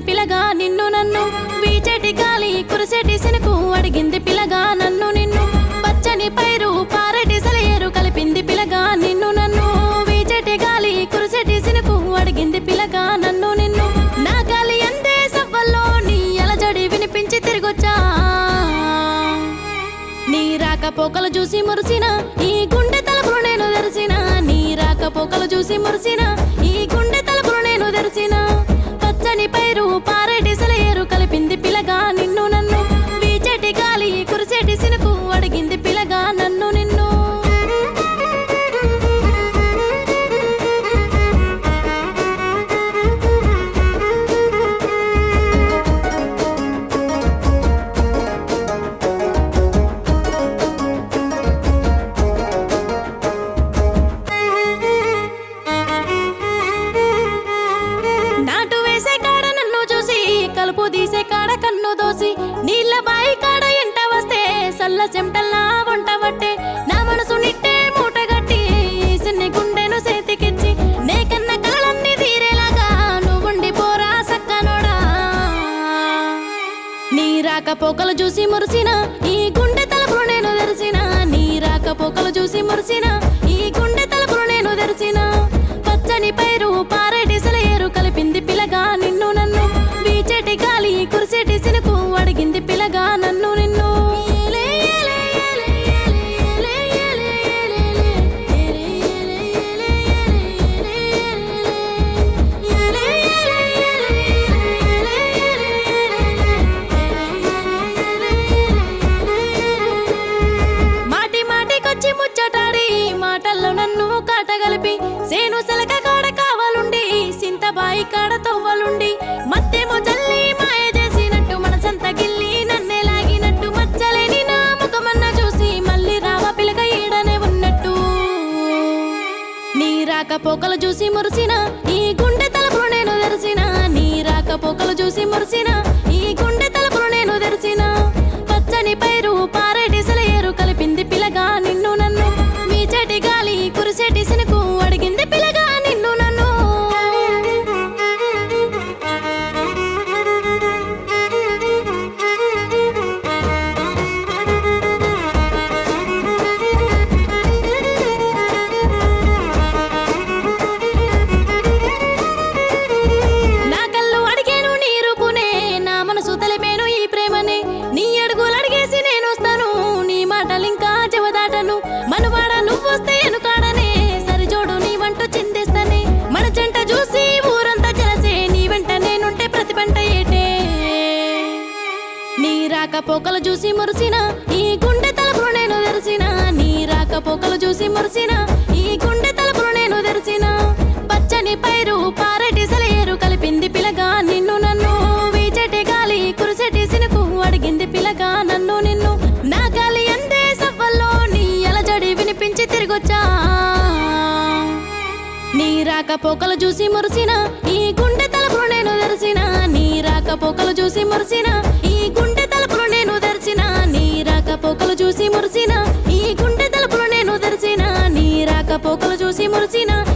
పిలగా నిన్ను నన్ను వీచెటి గాలి కురిసెటి సినుకు అడిగింది పిలగా నన్ను నిన్ను పచ్చని పైరు పారెటి సెలయేరు కలిపింది పిలగా నిన్ను నన్ను వీచెటి గాలి కురిసెటి సినుకు అడిగింది పిలగా నన్ను నిన్ను నా గాలి అందే సవ్వల్లో నీ అలజడి వినిపించి తిరిగొచ్చా నీ రాకపోకలు చూసి మురిసిన ఈ గుండె తలుపులు నేను తెరిచిన నీ రాకపోకలు చూసి మురిసిన ఈ గుండె తలుపులు నేను తెరిచిన పచ్చని పైరు పారేటి సెలయేరు కలిపింది పిలగా నిన్ను నన్ను వీచెటి గాలి కురిసేటి సినుకు అడిగింది పిలగా నన్ను నిన్ను నాటు వేసే కాడ నన్ను చూసి కలుపు తీసే కాడ కన్ను దోసి నీళ్ళ బాయి కాడ ఎంట వస్తే సల్ల చెమటల్లా వంట పట్టే నా మనసు నిట్టే మూటగట్టి సిన్ని గుండెను చేతికిచ్చి నే కన్న కలలన్నీ తీరేలాగా నువ్వుండి పోరా సక్కనోడా నీ రాకపోకలు చూసి మురిసిన ఈ గుండె తలుపులు నేను తెరిచిన నీ రాకపోకలు చూసి మురిసిన ఈ గుండె తలుపులు నేను తెరిచిన పచ్చని పైరు పారేటి సెలయేరు కలిపింది పిలగా నిన్ను నన్ను వీచెటి గాలి కురిసేటి సినుకు అడిగింది పిలగా నన్ను నిన్ను ఏలే, ఏలే, ఏలే, ఏలే, ఏలే, ఏలే, ఏలే, ఏలే, ఏలే, ఏలే, ఏలే, ఏలే, ఏలే, ఏలే, మాటి మాటికొచ్చి ముచ్చటాడి మాటల్లో నన్ను కాటగలిపి సేను సెలక కాడ కావాలుండి సింతబాయి కాడ తవ్వలుండి మత్తేమో చల్లి మాయ చేసినట్టు మనసంత గిల్లి నన్నే లాగినట్టు మచ్చలేని నా ముఖమన్న చూసి మళ్ళీ రావ పిలక ఈడనే ఉన్నట్టు నీ రాకపోకలు చూసి మురిసిన ఈ గుండె తలుపులు నేను తెరిచిన నీ రాకపోకలు చూసి మురిసిన ఈ గుండె తలుపులు నేను తెరిచిన పచ్చని పైరు పారేటి సెలయేరు కలిపింది పిలగా నిన్ను నన్ను మీ చెటి గాలి కురిసేటి సినుకు అడిగింది పిలగా నిన్ను నన్ను నా కళ్ళు అడిగాను నీ రూపునే నా మనసు తెలిపేను ఈ ప్రేమనే నీ అడుగులు అడిగేసి నేను వస్తాను నీ మాటలు ఇంకా చెవదాటను మనవాడ నువ్వొస్తే ఎనుకాడనే సరిజోడు నీ వంట చిందిస్తానే మన జంట చూసి ఊరంతా చెలసే నీ వెంట నేనుంటే ప్రతి పంట ఏటే నీ రాకపోకలు చూసి మురిసిన ఈ గుండె తలుపులు నేను తెరిచిన నీ రాకపోకలు చూసి మురిసిన ఈ గుండె తలుపులు నేను తెరిచిన పచ్చని పైరు పారెటి సెలయేరు కలిపింది పిలగా నిన్ను నన్ను వీచెటి గాలి కురిసెటి సినుకు అడిగింది పిలగా నన్ను నిన్ను నా గాలి అందే సవ్వల్లో నీ అలజడి వినిపించి తిరిగొచ్చా నీ రాకపోకలు చూసి మురిసిన ఈ గుండె తలుపులు నేను తెరిచిన నీ రాకపోకలు చూసి మురిసిన ఈ గుండె తలుపులు నేను తెరిచిన నీ రాకపోకలు చూసి మురిసిన ఈ గుండె తలుపులు నేను తెరిచిన నీ రాకపోకలు చూసి మురిసిన